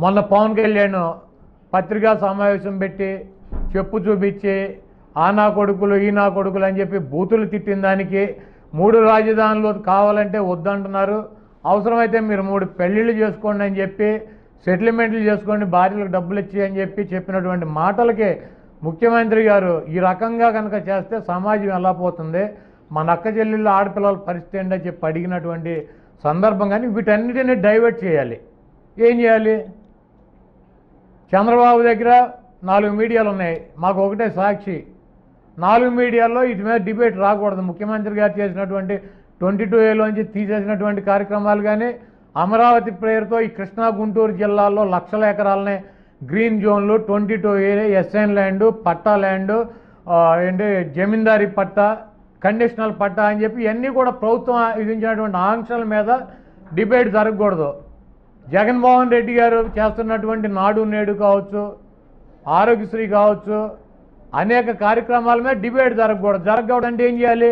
మొన్న పవన్ కళ్యాణ్ పత్రికా సమావేశం పెట్టి చెప్పు చూపించి ఆ నా కొడుకులు ఈ నా కొడుకులు అని చెప్పి బూతులు తిట్టిన దానికి మూడు రాజధానులు కావాలంటే వద్దంటున్నారు అవసరమైతే మీరు మూడు పెళ్ళిళ్ళు చేసుకోండి అని చెప్పి సెటిల్మెంట్లు చేసుకోండి భార్యలకు డబ్బులు ఇచ్చి అని చెప్పి చెప్పినటువంటి మాటలకే ముఖ్యమంత్రి గారు ఈ రకంగా కనుక చేస్తే సమాజం ఎలా పోతుంది మన అక్క చెల్లెళ్ళు ఆడపిల్లల పరిస్థితి ఏంటని చెప్పి అడిగినటువంటి సందర్భం కానీ వీటన్నిటిని డైవర్ట్ చేయాలి ఏం చేయాలి చంద్రబాబు దగ్గర నాలుగు మీడియాలు ఉన్నాయి మాకు ఒకటే సాక్షి నాలుగు మీడియాల్లో ఇటు మీద డిబేట్ రాకూడదు ముఖ్యమంత్రి గారు చేసినటువంటి ట్వంటీ టూ ఏలోంచి తీసేసినటువంటి కార్యక్రమాలు కానీ అమరావతి పేరుతో ఈ కృష్ణా గుంటూరు జిల్లాల్లో లక్షల ఎకరాలనే గ్రీన్ జోన్లు twenty two A S N land patta land ఆ, ఏంటి జమీందారీ పట్టా కండిషనల్ పట్టా అని చెప్పి ఇవన్నీ కూడా ప్రభుత్వం విధించినటువంటి ఆంక్షల మీద డిబేట్ జరగకూడదు జగన్మోహన్ రెడ్డి గారు చేస్తున్నటువంటి నాడు నేడు కావచ్చు ఆరోగ్యశ్రీ కావచ్చు అనేక కార్యక్రమాల మీద డిబేట్ జరగకూడదు జరగకూడదు అంటే ఏం చేయాలి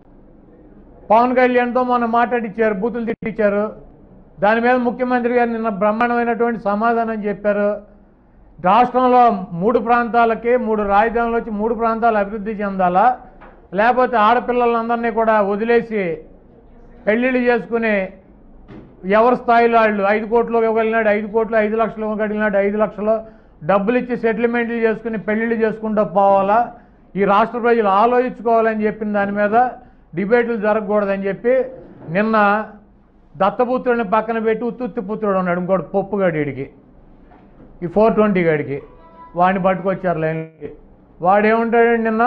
పవన్ కళ్యాణ్తో మొన్న మాట్లాడిచ్చారు బూతులు తిట్టించారు దాని మీద ముఖ్యమంత్రి గారు నిన్న బ్రహ్మాండమైనటువంటి సమాధానం చెప్పారు రాష్ట్రంలో మూడు ప్రాంతాలకి మూడు రాజధానులు వచ్చి మూడు ప్రాంతాలు అభివృద్ధి చెందాలా లేకపోతే ఆడపిల్లలందరినీ కూడా వదిలేసి పెళ్ళిళ్ళు చేసుకుని ఎవరి స్థాయిలో వాళ్ళు ఐదు కోట్లు ఇవ్వగలిగినాడు ఐదు కోట్లు ఐదు లక్షలు ఇవ్వగలిగినాడు ఐదు లక్షలు డబ్బులు ఇచ్చి సెటిల్మెంట్లు చేసుకుని పెళ్ళిళ్ళు చేసుకుంటూ పోవాలా ఈ రాష్ట్ర ప్రజలు ఆలోచించుకోవాలని చెప్పిన దాని మీద డిబేట్లు జరగకూడదని చెప్పి నిన్న దత్తపుత్రుడిని పక్కన పెట్టి ఉత్తుత్తి పుత్రుడు ఉన్నాడు ఇంకోటి పప్పుగాడు వీడికి ఈ ఫోర్ ట్వంటీ గాడికి వాడిని పట్టుకొచ్చారు లైన్కి వాడేమంటాడు నిన్న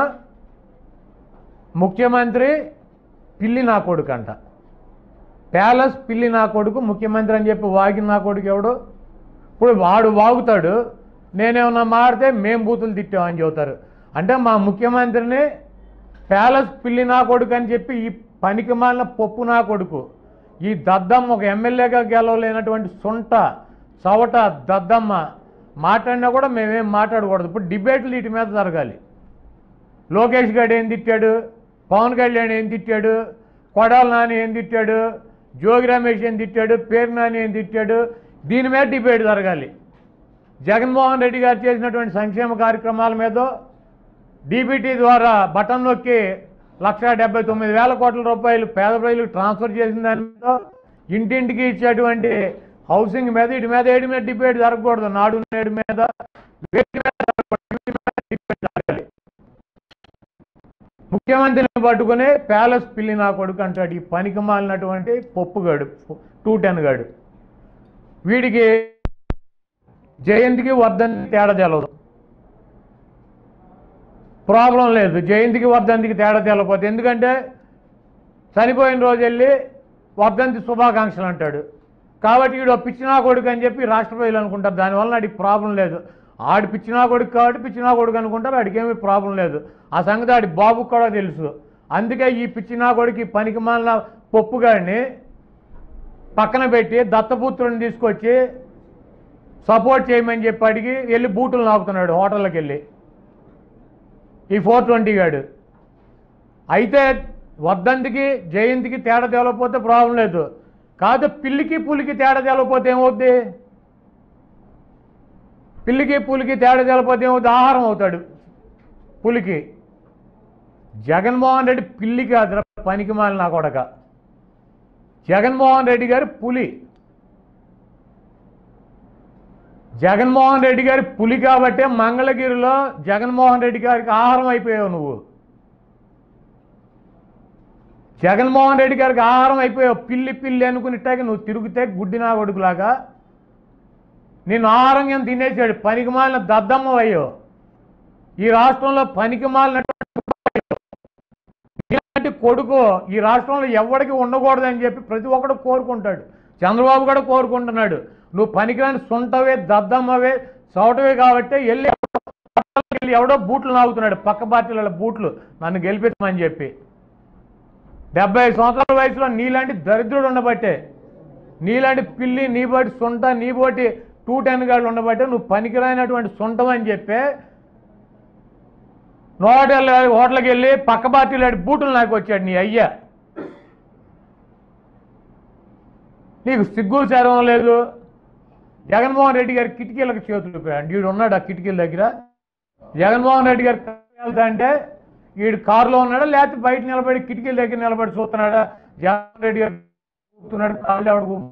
ముఖ్యమంత్రి పిల్లి నా కొడుకు అంట ప్యాలెస్ పిల్లి నా కొడుకు ముఖ్యమంత్రి అని చెప్పి వాగి నా కొడుకు ఎవడు ఇప్పుడు వాడు వాగుతాడు నేనేమన్నా మారితే మేం బూతులు తిట్టామని చెబుతారు అంటే మా ముఖ్యమంత్రిని ప్యాలెస్ పిల్లి నా కొడుకు అని చెప్పి ఈ పనికి మాలిన పప్పు నా కొడుకు ఈ దద్దమ్మ ఒక ఎమ్మెల్యేగా గెలవలేనటువంటి సొంట చవట దద్దమ్మ మాట్లాడినా కూడా మేమేం మాట్లాడకూడదు ఇప్పుడు డిబేట్లు వీటి మీద జరగాలి లోకేష్ గారు ఏం తిట్టాడు పవన్ కళ్యాణ్ ఏం తిట్టాడు కొడాల నాని ఏం తిట్టాడు జోగి రమేష్ ఏం తిట్టాడు పేరు నాని ఏం తిట్టాడు దీని మీద డిబేట్ జరగాలి జగన్మోహన్ రెడ్డి గారు చేసినటువంటి సంక్షేమ కార్యక్రమాల మీద డీబీటీ ద్వారా బటన్ నొక్కి లక్ష డెబ్బై తొమ్మిది వేల కోట్ల రూపాయలు పేద ప్రజలకు ట్రాన్స్ఫర్ చేసిన దాని మీద ఇంటింటికి ఇచ్చేటువంటి హౌసింగ్ మీద ఇటు మీద ఏడి మీద డిబేట్ జరగకూడదు నాడు నేడు మీద వేటి మీద జరగకూడదు. వీటి మీద డిబేట్ జరగాలి ముఖ్యమంత్రిని పట్టుకుని ప్యాలెస్ పిల్లి నా కొడుకు అంటాడు ఈ పనికి మాలినటువంటి పప్పుగాడు టూ టెన్ గాడు వీడికి జయంతికి వర్ధంతి తేడా తెలవదు ప్రాబ్లం లేదు జయంతికి వర్ధంతికి తేడా తెలవకపోతే ఎందుకంటే చనిపోయిన రోజు వెళ్ళి వర్ధంతి శుభాకాంక్షలు అంటాడు కాబట్టి వీడు పిచ్చినా కొడుకు అని చెప్పి రాష్ట్ర ప్రజలు అనుకుంటారు దానివల్ల ఆడికి ప్రాబ్లం లేదు ఆడి పిచ్చినా కొడుకు కాబట్టి పిచ్చినా కొడుకు అనుకుంటారు ఆడికేమీ ప్రాబ్లం లేదు ఆ సంగతి ఆడి బాబుకు కూడా తెలుసు అందుకే ఈ పిచ్చినా కొడుకు ఈ పనికి మాలిన పప్పుగాడిని పక్కన పెట్టి దత్తపుత్రుని తీసుకొచ్చి సపోర్ట్ చేయమని చెప్పి అడిగి వెళ్ళి బూటులు నాకుతున్నాడు హోటల్కి వెళ్ళి ఈ ఫోర్ ట్వంటీ గాడు అయితే వర్ధంతికి జయంతికి తేడా తేలకపోతే ప్రాబ్లం లేదు కాదు పిల్లికి పులికి తేడా తేలకపోతే ఏమవుద్ది పిల్లికి పులికి తేడా తేలకపోతే ఏమవుద్ది ఆహారం అవుతాడు పులికి జగన్మోహన్ రెడ్డి పిల్లి కాదు పనికి మాలి నా కొడక జగన్మోహన్ రెడ్డి గారు పులి జగన్మోహన్ రెడ్డి గారి పులి కాబట్టే మంగళగిరిలో జగన్మోహన్ రెడ్డి గారికి ఆహారం అయిపోయావు నువ్వు జగన్మోహన్ రెడ్డి గారికి ఆహారం అయిపోయావు పిల్లి పిల్లి అనుకునిట్టాక నువ్వు తిరిగితే గుడ్డినా కొడుకులాగా నేను ఆహారం ఏం తినేసాడు పనికి మాలిన దద్దమ్మ అయ్యో ఈ రాష్ట్రంలో పనికి మాలినటువంటి ఇలాంటి కొడుకు ఈ రాష్ట్రంలో ఎవరికి ఉండకూడదని చెప్పి ప్రతి ఒక్కడు కోరుకుంటాడు చంద్రబాబు కూడా కోరుకుంటున్నాడు నువ్వు పనికిరాని సొంటవే దద్దమ్మవే చౌటవే కాబట్టి వెళ్ళి వెళ్ళి ఎవడో బూట్లు నాగుతున్నాడు పక్క పార్టీల బూట్లు నన్ను గెలిపించమని చెప్పి డెబ్బై ఐదు సంవత్సరాల వయసులో నీలాంటి దరిద్రుడు ఉండబట్టే నీలాంటి పిల్లి నీబోటి సొంట నీబోటి టూ టెన్ గాళ్ళు ఉండబట్టే నువ్వు పనికిరానటువంటి సొంటం అని చెప్పే హోటల్ హోటల్కి వెళ్ళి పక్క పార్టీలో బూటులు నాకు వచ్చాడు నీ అయ్యా నీకు సిగ్గు చరం లేదు జగన్మోహన్ రెడ్డి గారి కిటికీలకు చేతులు ఊపాడు వీడు ఉన్నాడు ఆ కిటికీల దగ్గర జగన్మోహన్ రెడ్డి గారు వెళ్తా అంటే వీడు కారులో ఉన్నాడా లేకపోతే బయట నిలబడి కిటికీల దగ్గర నిలబడి చూస్తున్నాడా జగన్మోహన్ రెడ్డి గారు ఊపుతున్నాడు కాళ్ళు ఎవడు ఊపు-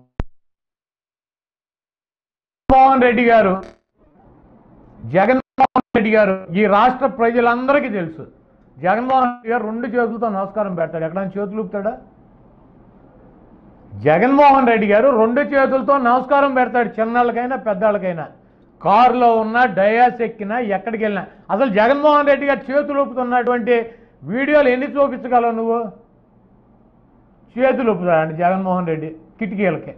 జగన్మోహన్ రెడ్డి గారు జగన్మోహన్ రెడ్డి గారు ఈ రాష్ట్ర ప్రజలందరికీ తెలుసు జగన్మోహన్ రెడ్డి గారు రెండు చేతులతో నమస్కారం పెడతాడు ఎక్కడైనా చేతులు ఊపుతాడా జగన్మోహన్ రెడ్డి గారు రెండు చేతులతో నమస్కారం పెడతాడు చిన్నాళ్ళకైనా పెద్దాళ్ళకైనా కారులో ఉన్నా డయాస్ ఎక్కినా ఎక్కడికి వెళ్ళినా అసలు జగన్మోహన్ రెడ్డి గారు చేతులు ఊపుతున్నటువంటి వీడియోలు ఎన్ని చూపించగలవు నువ్వు చేతులు ఊపుతాడండి జగన్మోహన్ రెడ్డి కిటికీలకి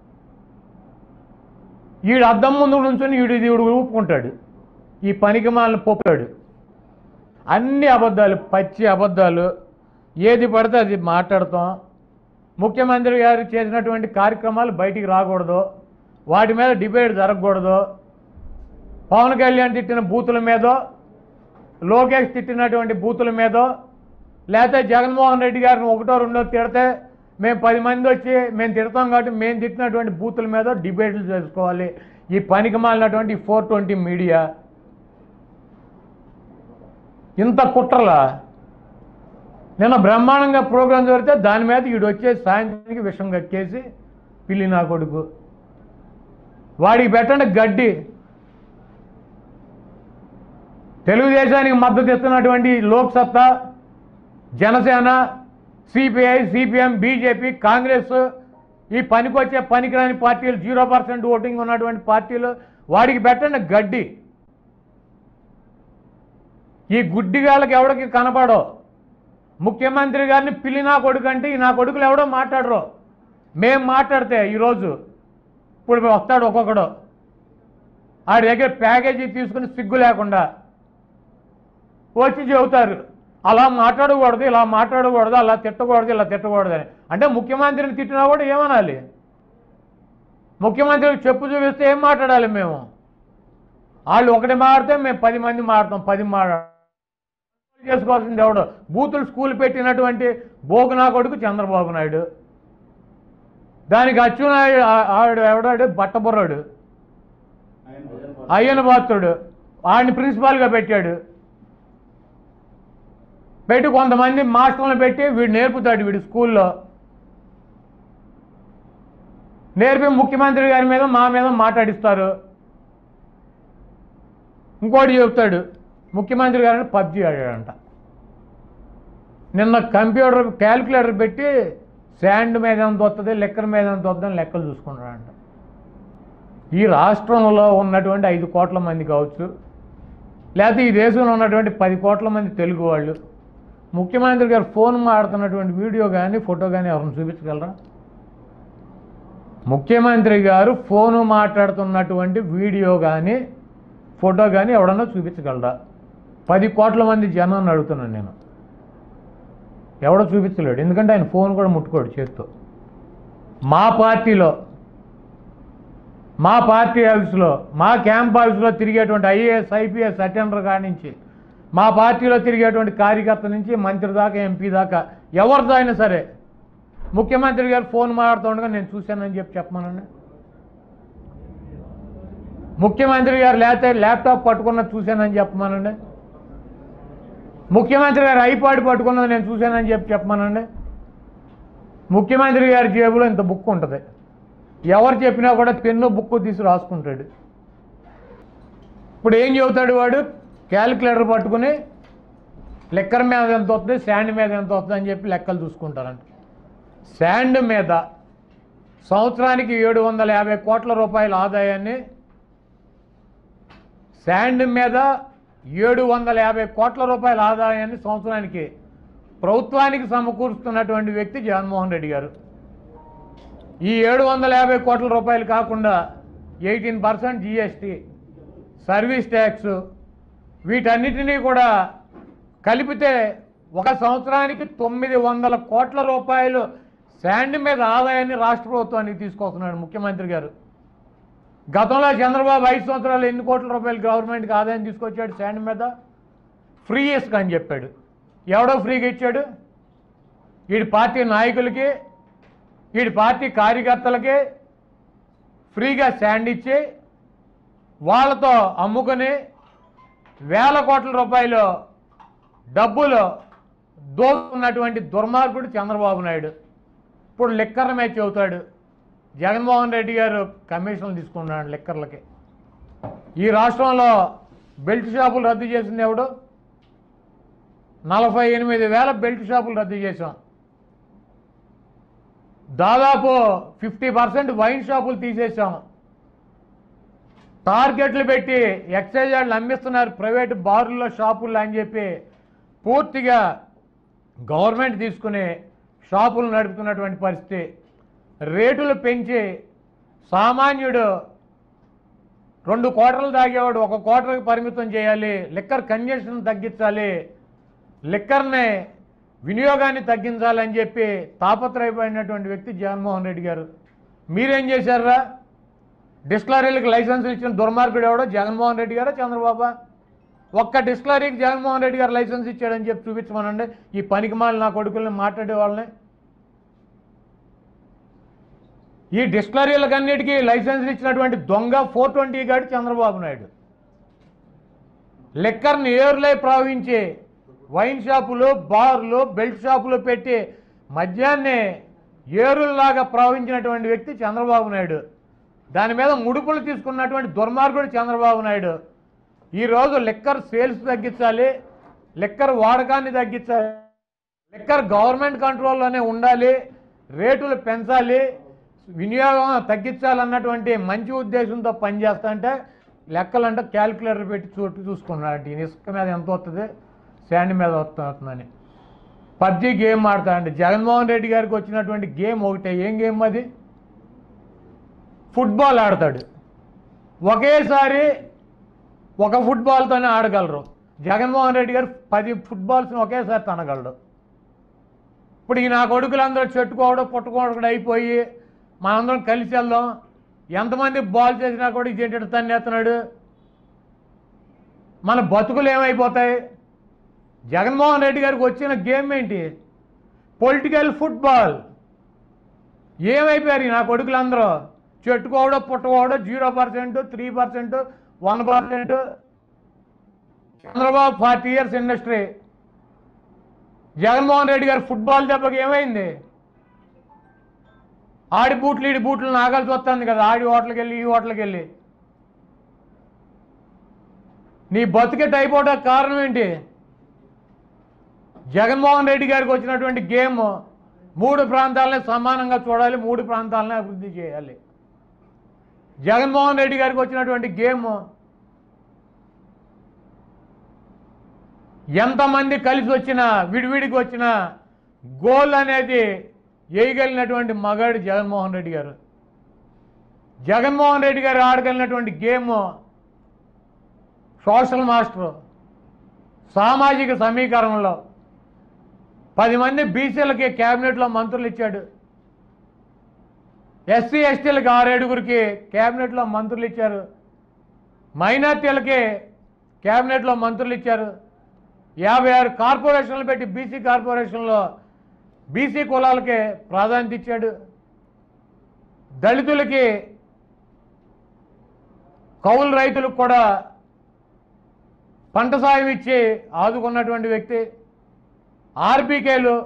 ఈడు అద్దం ముందు నుంచుని ఈడు ఈడు ఊపుకుంటాడు ఈ పనికి మాలను పొప్పాడు అన్ని అబద్ధాలు పచ్చి అబద్ధాలు ఏది పడితే అది మాట్లాడతాం ముఖ్యమంత్రి గారు చేసినటువంటి కార్యక్రమాలు బయటికి రాకూడదు వాటి మీద డిబేట్ జరగకూడదు పవన్ కళ్యాణ్ తిట్టిన బూతుల మీదో లోకేష్ తిట్టినటువంటి బూతుల మీదో లేకపోతే జగన్మోహన్ రెడ్డి గారిని ఒకటో రెండో తిడితే మేము పది మంది వచ్చి మేము తిడతాం కాబట్టి మేము తిట్టినటువంటి బూతుల మీద డిబేట్లు చేసుకోవాలి ఈ పనికి మాలినటువంటి ఫోర్ ట్వంటీ మీడియా ఇంత కుట్రలా నిన్న బ్రహ్మాండంగా ప్రోగ్రాం జరిగితే దాని మీద వీడు వచ్చే సాయంత్రానికి విషం కక్కేసి పిల్లి నా కొడుకు వాడికి పెట్టండి గడ్డి తెలుగుదేశానికి మద్దతు ఇస్తున్నటువంటి Lok Satta Janasena CPI CPM BJP Congress ఈ పనికొచ్చే పనికిరాని పార్టీలు జీరో పర్సెంట్ ఓటింగ్ ఉన్నటువంటి పార్టీలు వాడికి పెట్టండి గడ్డి ఈ గుడ్డిగాళ్ళకి ఎవడికి కనపడో ముఖ్యమంత్రి గారిని పిల్లి నా కొడుకు అంటే ఈ నా కొడుకులు ఎవడో మాట్లాడరు మేం మాట్లాడితే ఈరోజు ఇప్పుడు వస్తాడు ఒక్కొక్కడు ఆడి దగ్గర ప్యాకేజీ తీసుకుని సిగ్గు లేకుండా వచ్చి చెబుతారు అలా మాట్లాడకూడదు ఇలా మాట్లాడకూడదు అలా తిట్టకూడదు ఇలా తిట్టకూడదు అని అంటే ముఖ్యమంత్రిని తిట్టినా కూడా ఏమనాలి ముఖ్యమంత్రికి చెప్పు చూపిస్తే ఏం మాట్లాడాలి మేము వాళ్ళు ఒకటి మాడితే మేము పది మంది మాడతాం పది మాడ చేసుకోవాల్సింది ఎవడు బూతులు స్కూల్ పెట్టినటువంటి బోగునా కొడుకు చంద్రబాబు నాయుడు దానికి అచ్చునాయుడు ఆ- ఆవిడ ఎవడాడు బట్టబుర్రాడు అయ్యన పాత్రుడు వాడిని ప్రిన్సిపాల్గా పెట్టాడు పెట్టి కొంతమంది మాస్టర్లను పెట్టి వీడు నేర్పుతాడు వీడు స్కూల్లో నేర్పి ముఖ్యమంత్రి గారి మీద మా మీద మాట్లాడిస్తారు ఇంకోటి చెప్తాడు ముఖ్యమంత్రి గారిని పబ్జి ఆడాడంట నిన్న కంప్యూటర్ క్యాలిక్యులేటర్ పెట్టి శాండ్ మీద ఎంత వస్తుంది లెక్కల మీద ఎంత వస్తుందని లెక్కలు చూసుకుంటాడంట ఈ రాష్ట్రంలో ఉన్నటువంటి ఐదు కోట్ల మంది కావచ్చు లేకపోతే ఈ దేశంలో ఉన్నటువంటి పది కోట్ల మంది తెలుగు వాళ్ళు ముఖ్యమంత్రి గారు ఫోన్ మాడుతున్నటువంటి వీడియో కానీ ఫోటో కానీ ఎవరిని చూపించగలరా ముఖ్యమంత్రి గారు ఫోను మాట్లాడుతున్నటువంటి వీడియో కానీ ఫోటో కానీ ఎవడన్నా చూపించగలరా పది కోట్ల మంది జనాన్ని అడుగుతున్నాను నేను ఎవడో చూపించలేడు ఎందుకంటే ఆయన ఫోన్ కూడా ముట్టుకోడు చేత్తో మా పార్టీలో మా పార్టీ ఆఫీసులో మా క్యాంప్ ఆఫీసులో తిరిగేటువంటి ఐఏఎస్ ఐపీఎస్ అటెండర్ కాడి నుంచి మా పార్టీలో తిరిగేటువంటి కార్యకర్త నుంచి మంత్రి దాకా ఎంపీ దాకా ఎవరితో అయినా సరే ముఖ్యమంత్రి గారు ఫోన్ మాట్లాడుతుండగా నేను చూశానని చెప్పి చెప్పమనండి ముఖ్యమంత్రి గారు లేకపోతే ల్యాప్టాప్ పట్టుకున్న చూశానని చెప్పమనండి ముఖ్యమంత్రి గారు ఐపాడ్ పట్టుకున్నది నేను చూశానని చెప్పి చెప్పమనండి ముఖ్యమంత్రి గారి జేబులో ఇంత బుక్ ఉంటుంది ఎవరు చెప్పినా కూడా పెన్ను బుక్ తీసి రాసుకుంటాడు ఇప్పుడు ఏం చెబుతాడు వాడు క్యాలిక్యులేటర్ పట్టుకుని లెక్కర్ మీద ఎంత వస్తుంది శాండ్ మీద ఎంత వస్తుంది అని చెప్పి లెక్కలు చూసుకుంటారంట శాండ్ మీద సంవత్సరానికి ఏడు వందల యాభై కోట్ల రూపాయల ఆదాయాన్ని శాండ్ మీద ఏడు వందల యాభై కోట్ల రూపాయల ఆదాయాన్ని సంవత్సరానికి ప్రభుత్వానికి సమకూరుస్తున్నటువంటి వ్యక్తి జగన్మోహన్ రెడ్డి గారు ఈ ఏడు వందల యాభై కోట్ల రూపాయలు కాకుండా eighteen percent GST service tax వీటన్నిటినీ కూడా కలిపితే ఒక సంవత్సరానికి తొమ్మిది వందల కోట్ల రూపాయలు శాండ్ మీద ఆదాయాన్ని రాష్ట్ర ప్రభుత్వానికి తీసుకొస్తున్నాడు ముఖ్యమంత్రి గారు గతంలో చంద్రబాబు ఐదు సంవత్సరాలు ఎన్ని కోట్ల రూపాయలు గవర్నమెంట్కి ఆదాయం తీసుకొచ్చాడు శాండ్ మీద ఫ్రీ ఇసుక అని చెప్పాడు ఎవడో ఫ్రీగా ఇచ్చాడు వీడి పార్టీ నాయకులకి వీడి పార్టీ కార్యకర్తలకి ఫ్రీగా శాండ్ ఇచ్చి వాళ్ళతో అమ్ముకొని వేల కోట్ల రూపాయలు డబ్బులు దోచుకున్నటువంటి దుర్మార్గుడు చంద్రబాబు నాయుడు ఇప్పుడు లిక్కర్ మీద చెబుతాడు జగన్మోహన్ రెడ్డి గారు కమిషన్లు తీసుకున్నాడు లిక్కర్లకి ఈ రాష్ట్రంలో బెల్ట్ షాపులు రద్దు చేసింది ఎవడు నలభై ఎనిమిది వేల బెల్ట్ షాపులు రద్దు చేశాం దాదాపు ఫిఫ్టీ పర్సెంట్ వైన్ షాపులు తీసేసాం టార్గెట్లు పెట్టి ఎక్సైజ్ వాళ్ళు అమ్మిస్తున్నారు ప్రైవేట్ బార్లలో షాపుల్లో అని చెప్పి పూర్తిగా గవర్నమెంట్ తీసుకుని షాపులు నడుపుతున్నటువంటి పరిస్థితి రేటులు పెంచి సామాన్యుడు రెండు కోటర్లు తాగేవాడు ఒక కోటర్కి పరిమితం చేయాలి లిక్కర్ కన్జెషన్ తగ్గించాలి లిక్కర్ని వినియోగాన్ని తగ్గించాలని చెప్పి తాపత్రయపడినటువంటి వ్యక్తి జగన్మోహన్ రెడ్డి గారు మీరేం చేశారా డిస్టిలరీలకు లైసెన్స్ ఇచ్చిన దుర్మార్గుడు ఎవడో జగన్మోహన్ రెడ్డి గారా చంద్రబాబు ఒక్క డిస్టిలరీకి జగన్మోహన్ రెడ్డి గారు లైసెన్స్ ఇచ్చాడని చెప్పి చూపించమనండి ఈ పనికి మాలి నా కొడుకుల్ని మాట్లాడే వాళ్ళని ఈ డిస్టిలరీలకన్నిటికీ లైసెన్స్ ఇచ్చినటువంటి దొంగ ఫోర్ ట్వంటీ గాడి చంద్రబాబు నాయుడు లిక్కర్ని ఏరులై ప్రవహించి వైన్ షాపులు బార్లు బెల్ట్ షాపులు పెట్టి మద్యాన్ని ఏరుల్లాగా ప్రవహించినటువంటి వ్యక్తి చంద్రబాబు నాయుడు దాని మీద ముడుపులు తీసుకున్నటువంటి దుర్మార్గుడు చంద్రబాబు నాయుడు ఈరోజు లిక్కర్ సేల్స్ తగ్గించాలి లిక్కర్ వాడకాన్ని తగ్గించాలి లిక్కర్ గవర్నమెంట్ కంట్రోల్లోనే ఉండాలి రేటులు పెంచాలి వినియోగం తగ్గించాలన్నటువంటి మంచి ఉద్దేశంతో పనిచేస్తుంటే లెక్కలంటే క్యాలిక్యులేటర్ పెట్టి చోటు చూసుకున్నాడు ఈయన ఇసుక మీద ఎంత వస్తుంది శాండ్ మీద వస్తుందని పబ్జి గేమ్ ఆడతాడండి జగన్మోహన్ రెడ్డి గారికి వచ్చినటువంటి గేమ్ ఒకటే ఏం గేమ్ అది ఫుట్బాల్ ఆడతాడు ఒకేసారి ఒక ఫుట్బాల్తోనే ఆడగలరు జగన్మోహన్ రెడ్డి గారు పది ఫుట్బాల్స్ని ఒకేసారి తనగలడు ఇప్పుడు ఈ నా కొడుకులందరూ చెట్టుకోవడం పుట్టుకోవడం అయిపోయి మనందరం కలిసి వెళ్దాం ఎంతమంది బాల్ చేసినా కూడా ఇదేంటి తన్నేస్తున్నాడు మన బతుకులు ఏమైపోతాయి జగన్మోహన్ రెడ్డి గారికి వచ్చిన గేమ్ ఏంటి పొలిటికల్ ఫుట్బాల్ ఏమైపోయారు ఈ నా కొడుకులందరూ చెట్టుకోవడం పుట్టుకోవడం zero percent three percent one percent Chandrababu forty years industry Jaganmohan Reddy గారు ఫుట్బాల్ దెబ్బకి ఏమైంది ఆడి బూట్లు ఈడి బూట్లు నాగాల్సి వస్తుంది కదా ఆడి హోటల్కి వెళ్ళి ఈ హోటల్కి వెళ్ళి నీ బతికెట్ అయిపోవడానికి కారణం ఏంటి జగన్మోహన్ రెడ్డి గారికి వచ్చినటువంటి గేమ్ మూడు ప్రాంతాలని సమానంగా చూడాలి మూడు ప్రాంతాలని అభివృద్ధి చేయాలి జగన్మోహన్ రెడ్డి గారికి వచ్చినటువంటి గేమ్ ఎంతమంది కలిసి వచ్చినా విడివిడికి వచ్చినా గోల్ అనేది వేయగలిగినటువంటి మగాడు జగన్మోహన్ రెడ్డి గారు జగన్మోహన్ రెడ్డి గారు ఆడగలిగినటువంటి గేమ్ సోషల్ మాస్టర్ సామాజిక సమీకరణలో పది మంది బీసీలకి క్యాబినెట్లో మంత్రులు ఇచ్చాడు ఎస్సీ ఎస్టీలకి ఆరేడుగురికి క్యాబినెట్లో మంత్రులు ఇచ్చారు మైనార్టీలకి క్యాబినెట్లో మంత్రులు ఇచ్చారు యాభై ఆరు కార్పొరేషన్లు పెట్టి బీసీ కార్పొరేషన్లో బీసీ కులాలకి ప్రాధాన్యత ఇచ్చాడు దళితులకి కౌలు రైతులకు కూడా పంట సాయం ఇచ్చి ఆదుకున్నటువంటి వ్యక్తి ఆర్బీకేలు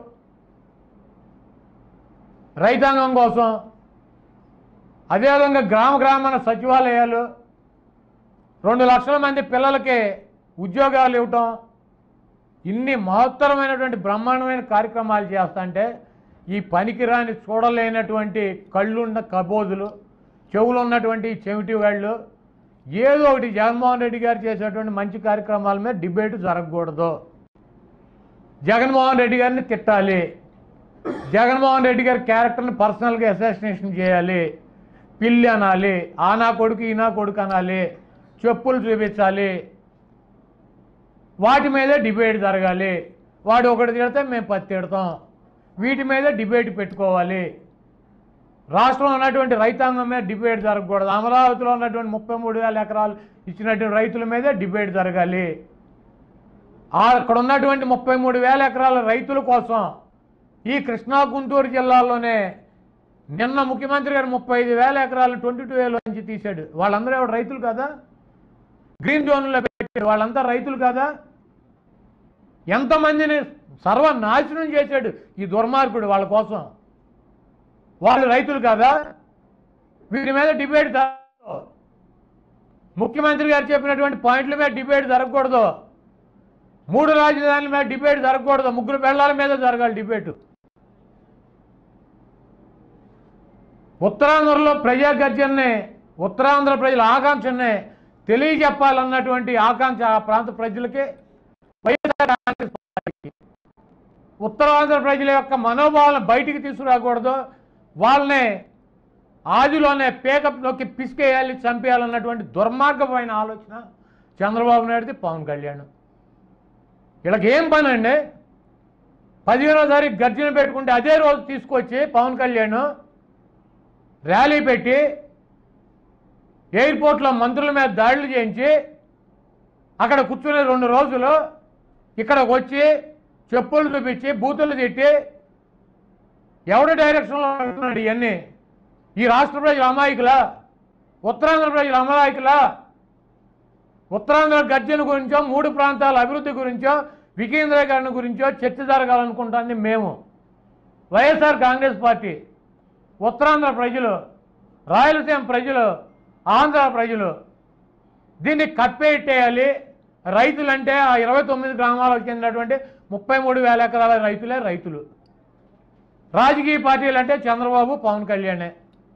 రైతాంగం కోసం అదేవిధంగా గ్రామ గ్రామాన సచివాలయాలు రెండు లక్షల మంది పిల్లలకి ఉద్యోగాలు ఇవ్వటం ఇన్ని మహత్తరమైనటువంటి బ్రహ్మాండమైన కార్యక్రమాలు చేస్తుంటే ఈ పనికిరాని చూడలేనటువంటి కళ్ళున్న కబోదులు చెవులు ఉన్నటువంటి చెవిటి వాళ్ళు ఏదో ఒకటి జగన్మోహన్ రెడ్డి గారు చేసేటువంటి మంచి కార్యక్రమాల మీద డిబేట్ జరగకూడదు జగన్మోహన్ రెడ్డి గారిని తిట్టాలి జగన్మోహన్ రెడ్డి గారి క్యారెక్టర్ని పర్సనల్గా అసాసినేషన్ చేయాలి పిల్లి అనాలి ఆ నా కొడుకు ఈ నా కొడుకు అనాలి చెప్పులు చూపించాలి వాటి మీదే డిబేట్ జరగాలి వాడు ఒకటి తిడితే మేము పది తిడతాం వీటి మీద డిబేట్ పెట్టుకోవాలి రాష్ట్రంలో ఉన్నటువంటి రైతాంగం మీద డిబేట్ జరగకూడదు అమరావతిలో ఉన్నటువంటి ముప్పై మూడు వేల ఎకరాలు ఇచ్చినటువంటి రైతుల మీదే డిబేట్ జరగాలి ఆ అక్కడ ఉన్నటువంటి ముప్పై మూడు వేల ఎకరాల రైతుల కోసం ఈ కృష్ణా గుంటూరు జిల్లాలోనే నిన్న ముఖ్యమంత్రి గారు ముప్పై ఐదు వేల ఎకరాలు ట్వంటీ టూ వేల నుంచి తీశాడు వాళ్ళందరూ ఎవరు రైతులు కదా గ్రీన్ జోన్లో పెట్టాడు వాళ్ళంతా రైతులు కదా ఎంతమందిని సర్వనాశనం చేశాడు ఈ దుర్మార్గుడు వాళ్ళ కోసం వాళ్ళు రైతులు కాదా వీరి మీద డిబేట్ జరగకూడదు. ముఖ్యమంత్రి గారు చెప్పినటువంటి పాయింట్ల మీద డిబేట్ జరగకూడదు మూడు రాజధానుల మీద డిబేట్ జరగకూడదు ముగ్గురు పెళ్ళాల మీద జరగాలి డిబేటు ఉత్తరాంధ్రలో ప్రజా గర్జన్నే ఉత్తరాంధ్ర ప్రజల ఆకాంక్షనే తెలియజెప్పాలన్నటువంటి ఆకాంక్ష ఆ ప్రాంత ప్రజలకి వైఎస్ఆర్ కాంగ్రెస్ పార్టీకి ఉత్తరాంధ్ర ప్రజల యొక్క మనోభావాలను బయటికి తీసుకురాకూడదు వాళ్ళని ఆదిలోనే పేకప్లోకి పిసికేయాలి చంపేయాలన్నటువంటి దుర్మార్గమైన ఆలోచన చంద్రబాబు నాయుడుది పవన్ కళ్యాణ్ వీళ్ళకి ఏం పని అండి పదిహేనో తారీఖు గర్జన పెట్టుకుంటే అదే రోజు తీసుకొచ్చి పవన్ కళ్యాణ్ ర్యాలీ పెట్టి ఎయిర్పోర్ట్లో మంత్రుల మీద దాడులు చేయించి అక్కడ కూర్చునే రెండు రోజులు ఇక్కడికి వచ్చి చెప్పులు చూపించి బూతులు తిట్టి ఎవడి డైరెక్షన్లో ఉంటున్నాడు ఇవన్నీ ఈ రాష్ట్ర ప్రజల అమాయకులా ఉత్తరాంధ్ర ప్రజల అమాయకులా ఉత్తరాంధ్ర గర్జన గురించో మూడు ప్రాంతాల అభివృద్ధి గురించో వికేంద్రీకరణ గురించో చర్చ జరగాలనుకుంటుంది మేము వైఎస్ఆర్ కాంగ్రెస్ పార్టీ ఉత్తరాంధ్ర ప్రజలు రాయలసీమ ప్రజలు ఆంధ్ర ప్రజలు దీన్ని కప్పెట్టేయాలి రైతులంటే ఆ ఇరవై తొమ్మిది గ్రామాలకు చెందినటువంటి ముప్పై మూడు వేల ఎకరాల రైతులే రైతులు రాజకీయ పార్టీలు అంటే చంద్రబాబు పవన్ కళ్యాణే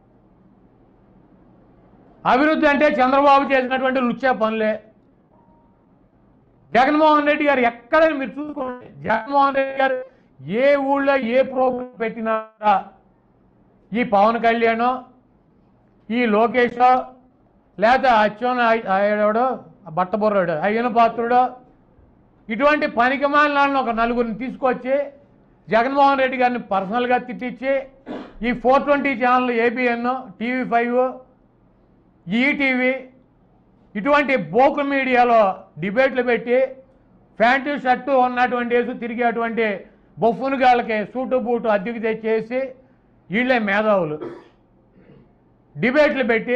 అభివృద్ధి అంటే చంద్రబాబు చేసినటువంటి లుచ్చే పనులే జగన్మోహన్ రెడ్డి గారు ఎక్కడైనా మీరు చూసుకోండి జగన్మోహన్ రెడ్డి గారు ఏ ఊళ్ళో ఏ ప్రోగ్రాం పెట్టినా ఈ పవన్ కళ్యాణ్ ఈ లోకేష్ లేకపోతే అచ్చోన అయ్యాడు బట్టబొర్రాడు అయ్యన పాత్రుడు ఇటువంటి పనికిమాలను ఒక నలుగురిని తీసుకొచ్చి జగన్మోహన్ రెడ్డి గారిని పర్సనల్గా తిట్టించి ఈ four twenty channel ABN TV five ETV ఇటువంటి బోకు మీడియాలో డిబేట్లు పెట్టి ప్యాంటు షర్టు ఉన్నటువంటి వేసి తిరిగేటువంటి బొఫ్ఫును గాళ్ళకి సూటు బూటు అద్దెకు తెచ్చేసి వీళ్ళే మేధావులు డిబేట్లు పెట్టి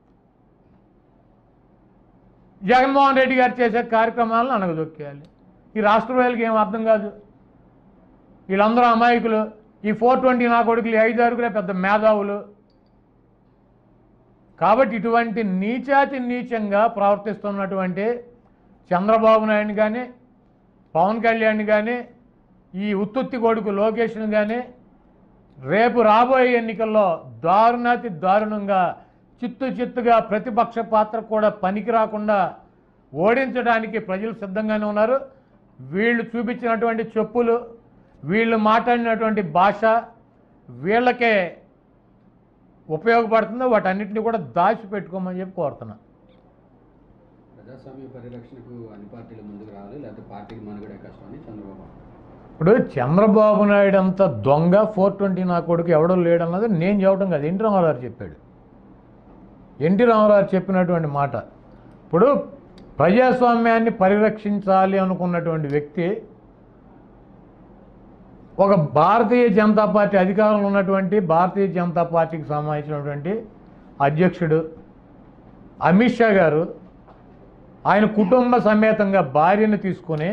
జగన్మోహన్ రెడ్డి గారు చేసే కార్యక్రమాలను అనగదొక్కేయాలి ఈ రాష్ట్ర ప్రజలకి ఏం అర్థం కాదు వీళ్ళందరూ అమాయకులు ఈ ఫోర్ ట్వంటీ నా కొడుకులు ఈ ఐదు ఆరుగురే పెద్ద మేధావులు కాబట్టి ఇటువంటి నీచాతి నీచంగా ప్రవర్తిస్తున్నటువంటి చంద్రబాబు నాయుడు కానీ పవన్ కళ్యాణ్ కానీ ఈ ఉత్తుత్తి కొడుకు లోకేష్ను కానీ రేపు రాబోయే ఎన్నికల్లో దారుణాతి దారుణంగా చిత్తు చిత్తుగా ప్రతిపక్ష పాత్ర కూడా పనికి రాకుండా ఓడించడానికి ప్రజలు సిద్ధంగానే ఉన్నారు వీళ్ళు చూపించినటువంటి చెప్పులు వీళ్ళు మాట్లాడినటువంటి భాష వీళ్ళకే ఉపయోగపడుతుందో వాటన్నిటిని కూడా దాచిపెట్టుకోమని చెప్పి కోరుతున్నా ప్రజాస్వామ్య పరిరక్షణకు అన్ని పార్టీలు ముందుకు రావాలి లేకపోతే పార్టీకి మనుగడే కష్టం అని చంద్రబాబు ఇప్పుడు చంద్రబాబు నాయుడు అంత దొంగ ఫోర్ ట్వంటీ నా కొడుకు ఎవడో లేడన్నది నేను చెప్పడం కాదు ఎన్టీ రామారావు గారు చెప్పాడు ఎన్టీ రామారావు గారు చెప్పినటువంటి మాట ఇప్పుడు ప్రజాస్వామ్యాన్ని పరిరక్షించాలి అనుకున్నటువంటి వ్యక్తి ఒక భారతీయ జనతా పార్టీ అధికారంలో ఉన్నటువంటి భారతీయ జనతా పార్టీకి సంబంధించినటువంటి అధ్యక్షుడు అమిత్ షా గారు ఆయన కుటుంబ సమేతంగా భార్యను తీసుకొని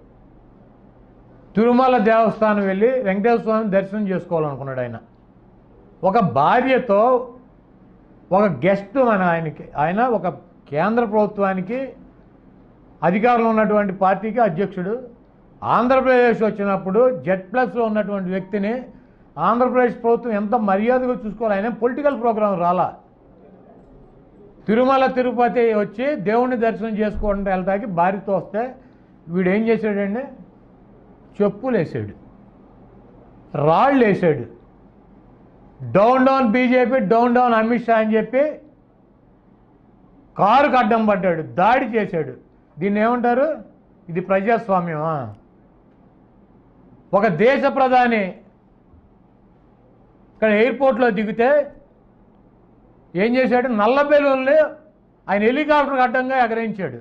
తిరుమల దేవస్థానం వెళ్ళి వెంకటేశ్వర స్వామిని దర్శనం చేసుకోవాలనుకున్నాడు ఆయన ఒక భార్యతో ఒక గెస్ట్ మన ఆయనకి ఆయన ఒక కేంద్ర ప్రభుత్వానికి అధికారంలో ఉన్నటువంటి పార్టీకి అధ్యక్షుడు ఆంధ్రప్రదేశ్ వచ్చినప్పుడు జెడ్ ప్లస్లో ఉన్నటువంటి వ్యక్తిని ఆంధ్రప్రదేశ్ ప్రభుత్వం ఎంత మర్యాదగా చూసుకోవాలి ఆయన పొలిటికల్ ప్రోగ్రాం రాలా తిరుమల తిరుపతి వచ్చి దేవుణ్ణి దర్శనం చేసుకోవడం వెళ్తాకి భార్యతో వస్తే వీడు ఏం చేశాడండి చెప్పులు వేసాడు రాళ్ళు వేసాడు down down BJP down down Amit Shah అని చెప్పి కారుకు అడ్డం పడ్డాడు దాడి చేశాడు దీన్ని ఏమంటారు ఇది ప్రజాస్వామ్యమా ఒక దేశ ప్రధాని ఇక్కడ ఎయిర్పోర్ట్లో దిగితే ఏం చేశాడు నల్ల బెలూన్ని ఆయన హెలికాప్టర్ అడ్డంగా ఎగరించాడు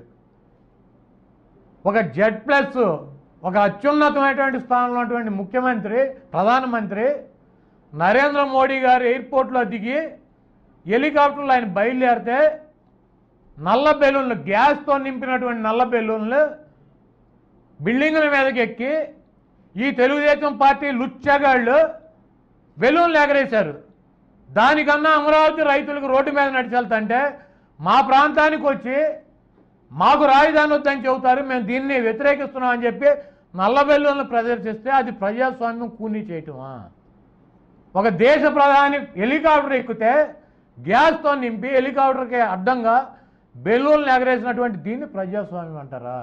ఒక జెడ్ ప్లస్ ఒక అత్యున్నతమైనటువంటి స్థానంలో ఉన్నటువంటి ముఖ్యమంత్రి ప్రధానమంత్రి నరేంద్ర మోడీ గారు ఎయిర్పోర్ట్లో దిగి హెలికాప్టర్లో ఆయన బయలుదేరితే నల్ల బెలూన్లు గ్యాస్తో నింపినటువంటి నల్ల బెలూన్లు బిల్డింగుల మీదకి ఎక్కి ఈ తెలుగుదేశం పార్టీ లుచ్చగాళ్ళు బెలూన్లు ఎగరేశారు దానికన్నా అమరావతి రైతులకు రోడ్డు మీద నడిచెళ్తుంటే మా ప్రాంతానికి వచ్చి మాకు రాజధాని వద్దని చెబుతారు మేము దీన్ని వ్యతిరేకిస్తున్నాం అని చెప్పి నల్ల బెలూన్లు ప్రదర్శిస్తే అది ప్రజాస్వామ్యం కూనీ చేయటమా ఒక దేశ ప్రధాని హెలికాప్టర్ ఎక్కితే గ్యాస్తో నింపి హెలికాప్టర్కి అడ్డంగా బెలూన్లు ఎగరేసినటువంటి దీన్ని ప్రజాస్వామ్యం అంటారా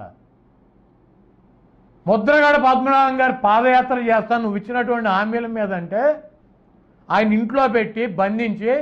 ముద్రగడ పద్మనాభం గారు పాదయాత్ర చేస్తాను నువ్వు ఇచ్చినటువంటి హామీల మీద అంటే ఆయన ఇంట్లో పెట్టి బంధించి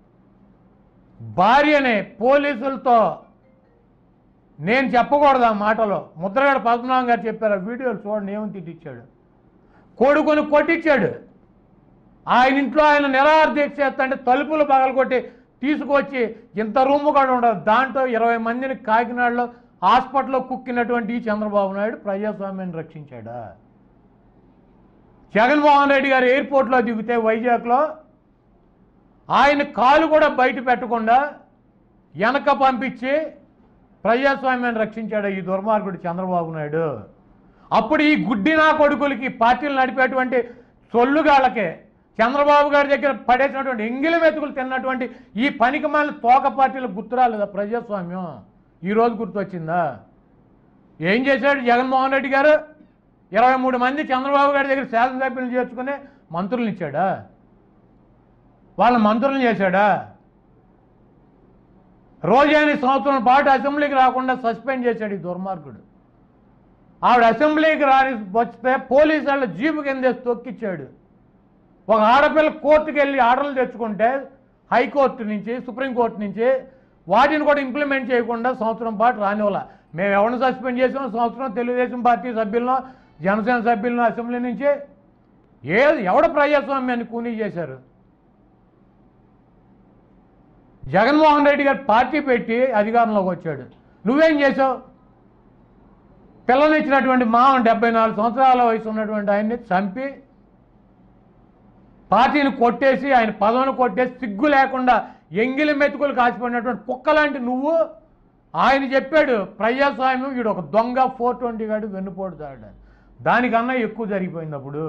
భార్యని పోలీసులతో నేను చెప్పకూడదు ఆ మాటలో ముద్రగడ పద్మనాభం గారు చెప్పారు ఆ వీడియోలు చూడండి ఏమని తిట్టించాడు కొడుకుని కొట్టించాడు ఆయన ఇంట్లో ఆయన నిరాహార దీక్ష చేస్తుంటే తలుపులు పగలగొట్టి తీసుకొచ్చి ఇంత రూము కూడా ఉండదు దాంట్లో ఇరవై మందిని కాకినాడలో హాస్పిటల్లో కుక్కినటువంటి ఈ చంద్రబాబు నాయుడు ప్రజాస్వామ్యాన్ని రక్షించాడా జగన్మోహన్ రెడ్డి గారు ఎయిర్పోర్ట్లో దిగితే వైజాగ్లో ఆయన కాలు కూడా బయట పెట్టకుండా వెనక పంపించి ప్రజాస్వామ్యాన్ని రక్షించాడు ఈ దుర్మార్గుడు చంద్రబాబు నాయుడు అప్పుడు ఈ గుడ్డి నా కొడుకులకి పార్టీలు నడిపేటువంటి సొల్లుగాళ్ళకే చంద్రబాబు గారి దగ్గర పడేసినటువంటి ఎంగిలి మెతుకులు తిన్నటువంటి ఈ పనికి మాలిన తోక పార్టీలకు గుర్తురాలేదా ప్రజాస్వామ్యం ఈరోజు గుర్తొచ్చిందా ఏం చేశాడు జగన్మోహన్ రెడ్డి గారు ఇరవై మూడు మంది చంద్రబాబు గారి దగ్గర శాసనసభ్యులు చేర్చుకుని మంత్రులను ఇచ్చాడా వాళ్ళ మంత్రులను చేశాడా రోజాని సంవత్సరం పాటు అసెంబ్లీకి రాకుండా సస్పెండ్ చేశాడు ఈ దుర్మార్గుడు ఆవిడ అసెంబ్లీకి రాని వస్తే పోలీసు వాళ్ళ జీపు కింద తొక్కిచ్చాడు ఒక ఆడపిల్ల కోర్టుకి వెళ్ళి ఆర్డర్లు తెచ్చుకుంటే హైకోర్టు నుంచి సుప్రీంకోర్టు నుంచి వాటిని కూడా ఇంప్లిమెంట్ చేయకుండా సంవత్సరం పాటు రానివ్వాల మేము ఎవరిని సస్పెండ్ చేసాం సంవత్సరం తెలుగుదేశం పార్టీ సభ్యులను జనసేన సభ్యులను అసెంబ్లీ నుంచి ఏ ఎవడ ప్రజాస్వామ్యాన్ని కూనీ చేశారు జగన్మోహన్ రెడ్డి గారు పార్టీ పెట్టి అధికారంలోకి వచ్చాడు నువ్వేం చేసావు పిల్లనిచ్చినటువంటి మామ డెబ్బై నాలుగు సంవత్సరాల వయసు ఉన్నటువంటి ఆయన్ని చంపి పార్టీని కొట్టేసి ఆయన పదవిని కొట్టేసి సిగ్గు లేకుండా ఎంగిలి మెతుకులు కాసిపోయినటువంటి కుక్కలాంటి నువ్వు ఆయన చెప్పాడు ప్రజాస్వామ్యం వీడు ఒక దొంగ ఫోర్ ట్వంటీ గాడు వెన్నుపోటు దాడు దానికన్నా ఎక్కువ జరిగిపోయింది అప్పుడు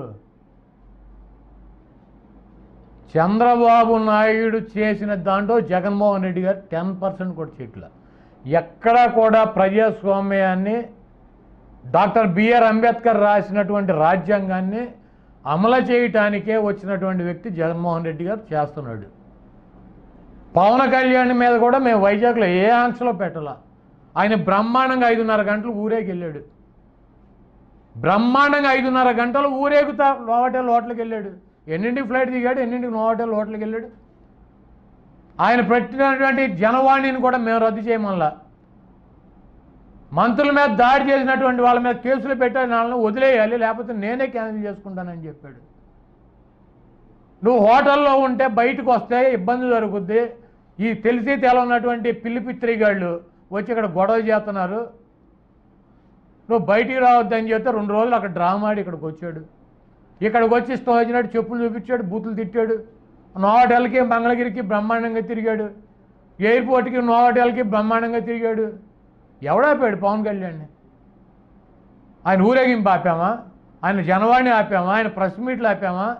చంద్రబాబు నాయుడు చేసిన దాంట్లో జగన్మోహన్ రెడ్డి గారు టెన్ పర్సెంట్ కూడా చేయట్ల ఎక్కడా కూడా ప్రజాస్వామ్యాన్ని డాక్టర్ బిఆర్ అంబేద్కర్ రాసినటువంటి రాజ్యాంగాన్ని అమలు చేయటానికే వచ్చినటువంటి వ్యక్తి జగన్మోహన్ రెడ్డి గారు చేస్తున్నాడు పవన్ కళ్యాణ్ మీద కూడా మేము వైజాగ్లో ఏ ఆంక్షలో పెట్టాల ఆయన బ్రహ్మాండంగా ఐదున్నర గంటలు ఊరేగి వెళ్ళాడు బ్రహ్మాండంగా ఐదున్నర గంటలు ఊరేగుతా నోవాటెల్ హోటల్కి వెళ్ళాడు ఎన్నింటికి ఫ్లైట్ దిగాడు ఎన్నింటికి నోవాటెల్ హోటల్కి వెళ్ళాడు ఆయన పెట్టినటువంటి జనవాణిని కూడా మేము రద్దు చేయమల్లా మంత్రుల మీద దాడి చేసినటువంటి వాళ్ళ మీద కేసులు పెట్టాలి వాళ్ళని వదిలేయాలి లేకపోతే నేనే క్యాన్సిల్ చేసుకుంటానని చెప్పాడు నువ్వు హోటల్లో ఉంటే బయటకు వస్తే ఇబ్బంది జరుగుద్ది ఈ తెలిసి తెలవనటువంటి పిల్లి పిత్రిగాళ్ళు వచ్చి ఇక్కడ గొడవ చేస్తున్నారు నువ్వు బయటికి రావద్దని చెప్తే రెండు రోజులు అక్కడ డ్రామా ఆడి ఇక్కడికి వచ్చాడు ఇక్కడికి వచ్చి ఇష్టం వచ్చినట్టు చెప్పులు చూపించాడు బూతులు తిట్టాడు నోవాటెల్కి మంగళగిరికి బ్రహ్మాండంగా తిరిగాడు ఎయిర్పోర్ట్కి నోవాటెల్కి బ్రహ్మాండంగా తిరిగాడు ఎవడాపాడు పవన్ కళ్యాణ్ని ఆయన ఊరేగింపు ఆపామా ఆయన జనవాణి ఆపామా ఆయన ప్రెస్ మీట్లు ఆపామా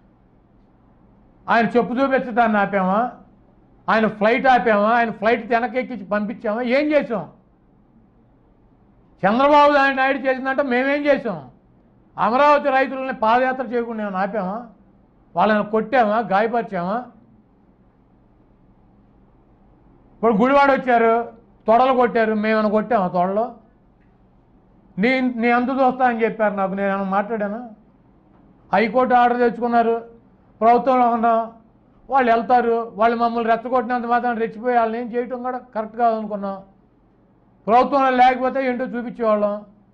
ఆయన చెప్పు చూపించడాన్ని ఆపామా ఆయన ఫ్లైట్ ఆపామా ఆయన ఫ్లైట్ వెనకెక్కించి పంపించామా ఏం చేసాం చంద్రబాబు నాయుడు చేసిందంటే మేమేం చేసాం అమరావతి రైతులని పాదయాత్ర చేయకుండా ఏమైనా ఆపామా వాళ్ళని కొట్టామా గాయపరిచామా ఇప్పుడు గుడివాడ వచ్చారు తొడలు కొట్టారు మేమైనా కొట్టామా తొడలో నీ నీ అంత చూస్తా అని చెప్పారు నాకు నేను ఏమైనా మాట్లాడాను హైకోర్టు ఆర్డర్ తెచ్చుకున్నారు ప్రభుత్వంలో ఉన్నాం వాళ్ళు వెళ్తారు వాళ్ళు మమ్మల్ని రెచ్చగొట్టినంత మాత్రం రెచ్చిపోయి వాళ్ళని ఏం చేయటం కూడా కరెక్ట్ కాదనుకున్నాం ప్రభుత్వంలో లేకపోతే ఏంటో చూపించేవాళ్ళం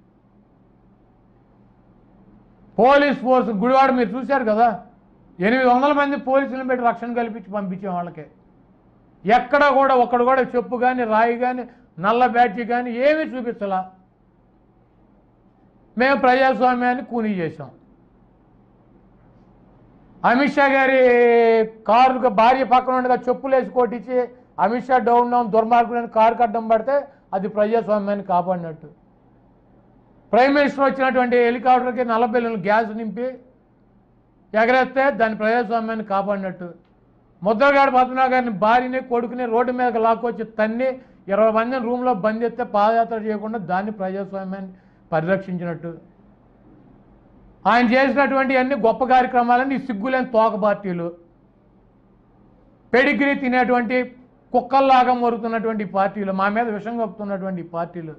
పోలీస్ ఫోర్స్ గుడివాడ మీరు చూశారు కదా ఎనిమిది వందల మంది పోలీసులను పెట్టి రక్షణ కల్పించి పంపించాం వాళ్ళకి ఎక్కడ కూడా ఒక్కడు కూడా చెప్పు కానీ రాయి కానీ నల్ల బ్యాడ్జీ కానీ ఏమీ చూపించలా మేము ప్రజాస్వామ్యాన్ని కూనీ చేసాం అమిత్ షా గారి కారు భార్య పక్కన ఉండగా చెప్పులు వేసి కొట్టించి అమిత్ షా డౌన్ డౌన్ దుర్మార్గులని కారు కడ్డం పడితే అది ప్రజాస్వామ్యాన్ని కాపాడినట్టు ప్రైమ్ మినిస్టర్ వచ్చినటువంటి హెలికాప్టర్కి నల్లబెల్లులు గ్యాస్ నింపి ఎగరేస్తే దాని ప్రజాస్వామ్యాన్ని కాపాడినట్టు ముద్రగాడు పద్మనాభ గారిని భార్యని కొడుకుని రోడ్డు మీదకి లాక్కొచ్చి తన్ని ఇరవై మందిని రూమ్లో బంద్ చేస్తే పాదయాత్ర చేయకుండా దాన్ని ప్రజాస్వామ్యాన్ని పరిరక్షించినట్టు ఆయన చేసినటువంటి అన్ని గొప్ప కార్యక్రమాలని ఈ సిగ్గులేని తోక పార్టీలు పెడిగ్రీ తినేటువంటి కుక్కల్లాగా మొరుగుతున్నటువంటి పార్టీలు మా మీద విషం కప్పుతున్నటువంటి ఈ పార్టీలు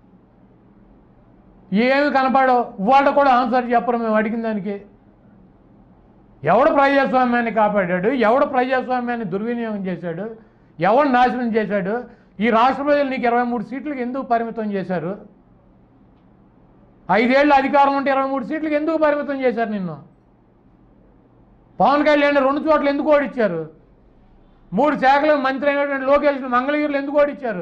ఏమి కనపడవు వాళ్ళు కూడా ఆన్సర్ చెప్పరు మేము అడిగిన దానికి ఎవడు ప్రజాస్వామ్యాన్ని కాపాడాడు ఎవడు ప్రజాస్వామ్యాన్ని దుర్వినియోగం చేశాడు ఎవడు నాశనం చేశాడు ఈ రాష్ట్ర ప్రజలు నీకు ఇరవై మూడు సీట్లకు ఎందుకు పరిమితం చేశారు ఐదేళ్ళు అధికారం ఉంటే ఇరవై మూడు సీట్లకు ఎందుకు పరిమితం చేశారు నిన్ను పవన్ కళ్యాణ్ రెండు చోట్ల ఎందుకు ఓడిచ్చారు మూడు శాఖలకు మంత్రి అయినటువంటి లోకేష్ మంగళగిరిలో ఎందుకు ఓడిచ్చారు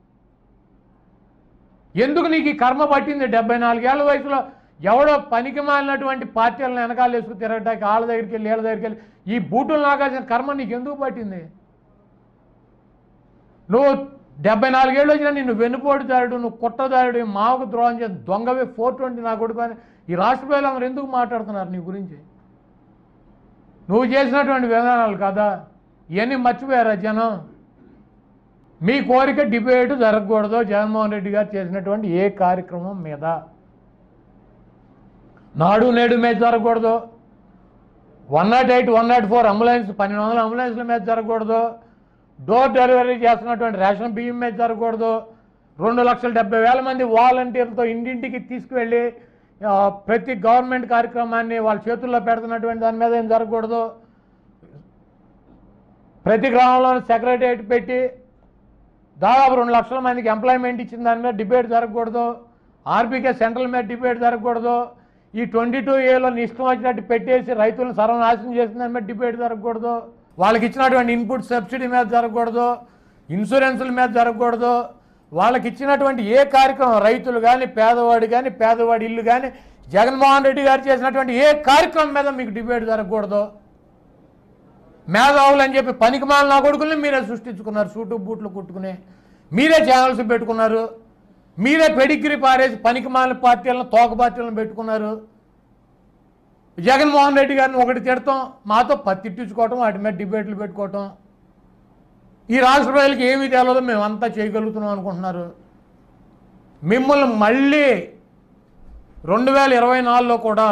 ఎందుకు నీకు ఈ కర్మ పట్టింది డెబ్బై నాలుగేళ్ల వయసులో ఎవడో పనికి మాలినటువంటి పార్టీలను వెనకాల వేసుకు తిరగటానికి వాళ్ళ దగ్గరికి వెళ్ళి వీళ్ళ దగ్గరికి వెళ్ళి ఈ బూటులు నాగాల్సిన కర్మ నీకు ఎందుకు పట్టింది నువ్వు డెబ్బై నాలుగేళ్ళు వచ్చినా నిన్ను వెన్నుపోటుదారుడు నువ్వు కుట్టదారుడు మావకు ద్రోహం చేసి దొంగవే ఫోర్ ట్వంటీ నా కొడుకు అని ఈ రాష్ట్ర ప్రజలందరూ ఎందుకు మాట్లాడుతున్నారు నీ గురించి నువ్వు చేసినటువంటి విధానాలు కదా ఇవన్నీ మర్చిపోయారా జనం మీ కోరిక డిబేట్ జరగకూడదు జగన్మోహన్ రెడ్డి గారు చేసినటువంటి ఏ కార్యక్రమం మీద నాడు నేడు మీద జరగకూడదు one nought eight one nought four ambulance పన్నెండు వందల అంబులెన్స్ల మీద జరగకూడదు డోర్ డెలివరీ చేస్తున్నటువంటి రేషన్ బియ్యం మీద జరగకూడదు రెండు లక్షల డెబ్బై వేల మంది వాలంటీర్లతో ఇంటింటికి తీసుకువెళ్ళి ఆ, ప్రతి గవర్నమెంట్ కార్యక్రమాన్ని వాళ్ళ చేతుల్లో పెడుతున్నటువంటి దాని మీద ఏం జరగకూడదు ప్రతి గ్రామంలో సెక్రటరియట్ పెట్టి దాదాపు రెండు లక్షల మందికి ఎంప్లాయ్మెంట్ ఇచ్చిన దాని మీద డిబేట్ జరగకూడదు ఆర్బీకే సెంట్రల్ మీద డిబేట్ జరగకూడదు ఈ ట్వంటీ టూ ఏలో నీ ఇష్టం వచ్చినట్టు పెట్టేసి రైతులను సర్వనాశనం చేసిన దాని మీద డిబేట్ జరగకూడదు వాళ్ళకి ఇచ్చినటువంటి ఇన్పుట్ సబ్సిడీ మీద జరగకూడదు ఇన్సూరెన్సుల మీద జరగకూడదు వాళ్ళకి ఇచ్చినటువంటి ఏ కార్యక్రమం రైతులు కానీ పేదవాడు కానీ పేదవాడి ఇల్లు కానీ జగన్మోహన్ రెడ్డి గారు చేసినటువంటి ఏ కార్యక్రమం మీద మీకు డిబేట్ జరగకూడదు మేధావులు అని చెప్పి పనికిమాల నా కొడుకుల్ని మీరే సృష్టించుకున్నారు సూటు బూట్లు కుట్టుకుని మీరే ఛానల్స్ పెట్టుకున్నారు మీరే పెడిగ్రీ పారేసి పనికిమాల పార్టీలను తోక పార్టీలను పెట్టుకున్నారు జగన్మోహన్ రెడ్డి గారిని ఒకటి తిడతాం మాతో పత్తిట్టించుకోవటం వాటి మీద డిబేట్లు పెట్టుకోవటం ఈ రాష్ట్ర ప్రజలకు ఏమీ తెలియదు మేమంతా చేయగలుగుతున్నాం అనుకుంటున్నారు మిమ్మల్ని మళ్ళీ రెండు వేల ఇరవై నాలుగులో కూడా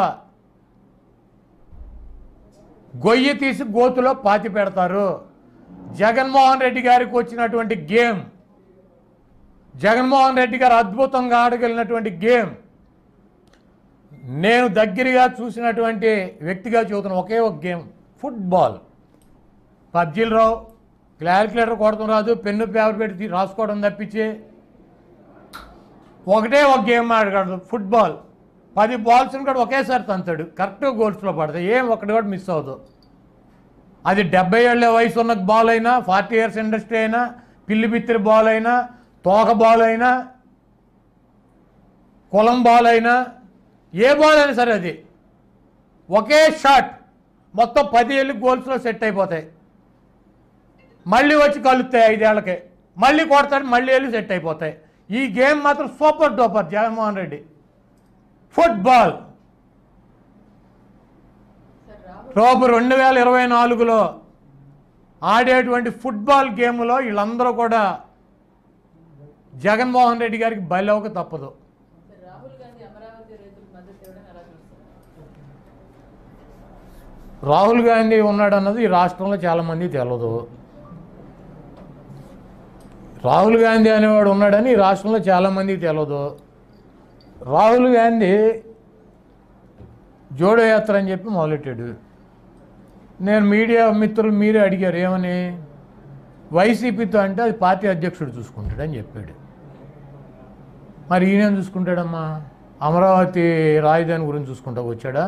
గొయ్యి తీసి గోతులో పాతి పెడతారు జగన్మోహన్ రెడ్డి గారికి వచ్చినటువంటి గేమ్ జగన్మోహన్ రెడ్డి గారు అద్భుతంగా ఆడగలిగినటువంటి గేమ్ నేను దగ్గరగా చూసినటువంటి వ్యక్తిగా చెబుతున్న ఒకే ఒక గేమ్ ఫుట్బాల్ పబ్జీలు రావు క్యాలిక్యులేటర్ కొడతాం రాదు పెన్ను పేపర్ పెట్టి తీ- రాసుకోవడం తప్పించి ఒకటే ఒక గేమ్ ఆడగలడు ఫుట్బాల్ పది బాల్స్ని కూడా ఒకేసారి తంతాడు కరెక్ట్గా గోల్స్లో పడతాయి ఏం ఒకటి కూడా మిస్ అవ్వదు అది డెబ్బై ఏళ్ళ వయసు ఉన్న బాల్ అయినా ఫార్టీ ఇయర్స్ ఇండస్ట్రీ అయినా పిల్లి బిత్తిరి బాల్ అయినా తోక బాల్ అయినా కులం బాల్ అయినా ఏ బాల్ అయినా సరే అది ఒకే షాట్ మొత్తం పది ఏళ్ళు గోల్స్లో సెట్ అయిపోతాయి మళ్ళీ వచ్చి కలుస్తాయి ఐదేళ్లకి మళ్ళీ కొడతాడు మళ్ళీ వెళ్ళి సెట్ అయిపోతాయి ఈ గేమ్ మాత్రం super duper Jaganmohan Reddy football రేపు రెండు వేల ఇరవై నాలుగులో ఆడేటువంటి ఫుట్బాల్ గేమ్లో వీళ్ళందరూ కూడా జగన్మోహన్ రెడ్డి గారికి బలవక తప్పదు సార్ రాహుల్ గాంధీ అమరావతి రైతులకు మద్దతు ఇవ్వడం ఎలా చూస్తారు రాహుల్ గాంధీ ఉన్నాడన్నది ఈ రాష్ట్రంలో చాలామంది తెలియదు రాహుల్ గాంధీ అనేవాడు ఉన్నాడని ఈ రాష్ట్రంలో చాలామందికి తెలియదు రాహుల్ గాంధీ జోడో యాత్ర అని చెప్పి మొదలెట్టాడు నేను మీడియా మిత్రులు మీరే అడిగారు ఏమని వైసీపీతో అంటే అది పార్టీ అధ్యక్షుడు చూసుకుంటాడని చెప్పాడు మరి ఈయనేం చూసుకుంటాడమ్మా అమరావతి రాజధాని గురించి చూసుకుంటా వచ్చాడా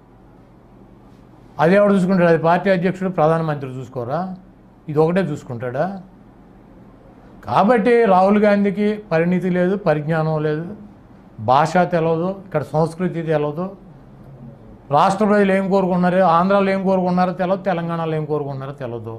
అది ఎవడు చూసుకుంటాడు అది పార్టీ అధ్యక్షుడు ప్రధానమంత్రి చూసుకోరా ఇది ఒకటే చూసుకుంటాడా కాబట్టి రాహుల్ గాంధీకి పరిణితి లేదు పరిజ్ఞానం లేదు భాష తెలియదు ఇక్కడ సంస్కృతి తెలియదు రాష్ట్ర ప్రజలు ఏం కోరుకున్నారు ఆంధ్రాలో ఏం కోరుకున్నారో తెలియదు తెలంగాణలో ఏం కోరుకున్నారో తెలియదు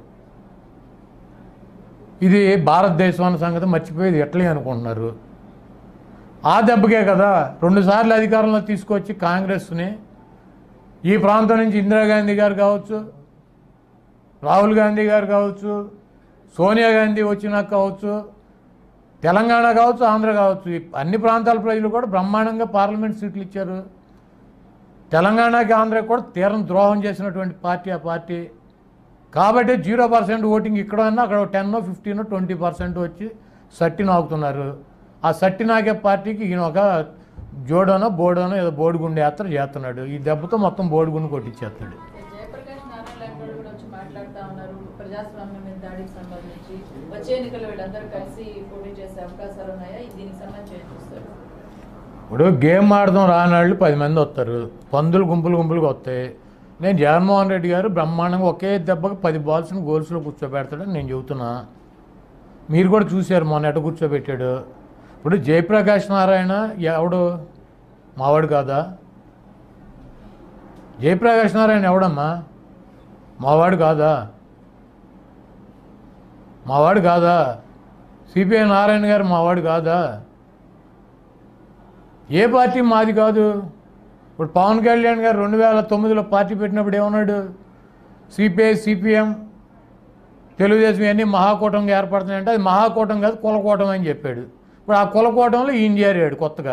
ఇది భారతదేశం అన్న సంగతి మర్చిపోయేది ఎట్లే అనుకుంటున్నారు ఆ దెబ్బకే కదా రెండుసార్లు అధికారంలో తీసుకొచ్చి కాంగ్రెస్ని ఈ ప్రాంతం నుంచి ఇందిరాగాంధీ గారు కావచ్చు రాహుల్ గాంధీ గారు కావచ్చు సోనియా గాంధీ వచ్చినాక కావచ్చు తెలంగాణ కావచ్చు ఆంధ్ర కావచ్చు ఈ అన్ని ప్రాంతాల ప్రజలు కూడా బ్రహ్మాండంగా పార్లమెంట్ సీట్లు ఇచ్చారు తెలంగాణకి ఆంధ్రాకి కూడా తీరం ద్రోహం చేసినటువంటి పార్టీ ఆ పార్టీ కాబట్టి జీరో పర్సెంట్ ఓటింగ్ ఇక్కడ అన్నా అక్కడ టెన్ ఫిఫ్టీన్ ట్వంటీ పర్సెంట్ వచ్చి సట్టి నాకుతున్నారు ఆ సట్టి నాకే పార్టీకి ఈయన ఒక జోడోనో బోడోనో ఏదో బోడిగుండు యాత్ర చేస్తున్నాడు ఈ దెబ్బతో మొత్తం బోడిగుండు కొట్టించేస్తాడు జయప్రకాష్ నారాయణ లాంటి వాళ్ళు కూడా వచ్చి మాట్లాడుతూ ఉన్నారు ప్రజాస్వామ్యం మీద దాడికి సంబంధించి వచ్చే ఎన్నికల్లో వీళ్ళందరూ కలిసి పోటీ చేసే అవకాశాలు ఉన్నాయా దీనికి సంబంధించి ఏం చూస్తారు ఇప్పుడు గేమ్ ఆడదాం రానాళ్ళు పది మంది వస్తారు పందులు గుంపులు గుంపులుగా వస్తాయి నేను జగన్మోహన్ రెడ్డి గారు బ్రహ్మాండంగా ఒకే దెబ్బకి పది బాల్స్ని గోల్స్లో కూర్చోబెడతాడని నేను చెబుతున్నా మీరు కూడా చూశారు మొన్న ఎట కూర్చోబెట్టాడు ఇప్పుడు జయప్రకాష్ నారాయణ ఎవడు మావాడు కాదా జయప్రకాష్ నారాయణ ఎవడమ్మా మావాడు కాదా మావాడు కాదా సిపిఐ నారాయణ గారు మావాడు కాదా ఏ పార్టీ మాది కాదు ఇప్పుడు పవన్ కళ్యాణ్ గారు రెండు వేల తొమ్మిదిలో పార్టీ పెట్టినప్పుడు ఏమన్నాడు సిపిఐ సిపిఎం తెలుగుదేశం ఇవన్నీ మహాకూటంగా ఏర్పడుతున్నాయంటే అది మహాకూటం కాదు కులకూటం అని చెప్పాడు ఇప్పుడు ఆ కులకూటంలో ఈయన చేరాడు కొత్తగా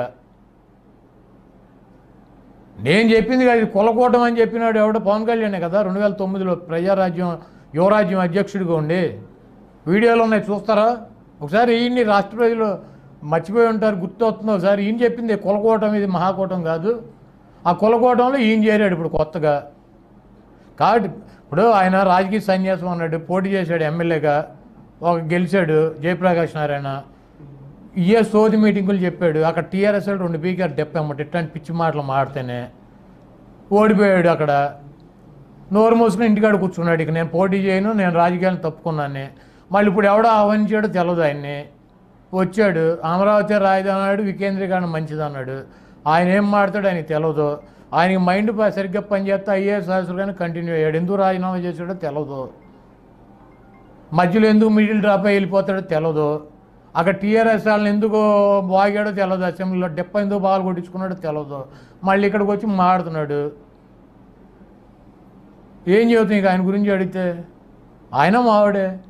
నేను చెప్పింది కాదు ఇది కులకూటం అని చెప్పినాడు ఎవడో పవన్ కళ్యాణే కదా రెండు వేల తొమ్మిదిలో ప్రజారాజ్యం యువరాజ్యం అధ్యక్షుడిగా ఉండి వీడియోలు ఉన్నాయి చూస్తారా ఒకసారి ఈయన్ని రాష్ట్ర ప్రజలు మర్చిపోయి ఉంటారు గుర్తు వస్తుంది ఒకసారి ఈయన చెప్పింది కులకూటం ఇది మహాకూటం కాదు ఆ కులకూటంలో ఈయన చేరాడు ఇప్పుడు కొత్తగా కాబట్టి ఇప్పుడు ఆయన రాజకీయ సన్యాసం అన్నాడు పోటీ చేశాడు ఎమ్మెల్యేగా ఒక గెలిచాడు జయప్రకాష్ నారాయణ ఇయే సోది మీటింగులు చెప్పాడు అక్కడ టీఆర్ఎస్ వాళ్ళు రెండు పీకారు డెప్పమ్మట ఇట్లాంటి పిచ్చి మాటలు మాడితేనే ఓడిపోయాడు అక్కడ నోరు మూసుకుని ఇంటికాడ కూర్చున్నాడు ఇక నేను పోటీ చేయను నేను రాజకీయాలను తప్పుకున్నాను మళ్ళీ ఇప్పుడు ఎవడో ఆహ్వానించాడో తెలియదు ఆయన్ని వచ్చాడు అమరావతి రాజధాని అన్నాడు వికేంద్రీకరణ మంచిది అన్నాడు ఆయన ఏం మాడతాడు ఆయనకి తెలియదు ఆయనకి మైండ్ ప- సరిగ్గా పనిచేస్తే ఐఏఎస్ ఆఫీసర్గానే కంటిన్యూ అయ్యాడు ఎందుకు రాజీనామా చేశాడో తెలియదు మధ్యలో ఎందుకు మిడిల్ డ్రాప్ అయి వెళ్ళిపోతాడో తెలియదు అక్కడ టీఆర్ఎస్ వాళ్ళని ఎందుకు బాగాడో తెలియదు అసెంబ్లీలో డెప్ప ఎందుకు బాగా కొట్టించుకున్నాడో తెలియదు మళ్ళీ ఇక్కడికి వచ్చి మాడుతున్నాడు ఏం చెబుతుంది ఇక ఆయన గురించి అడిగితే ఆయన మావాడే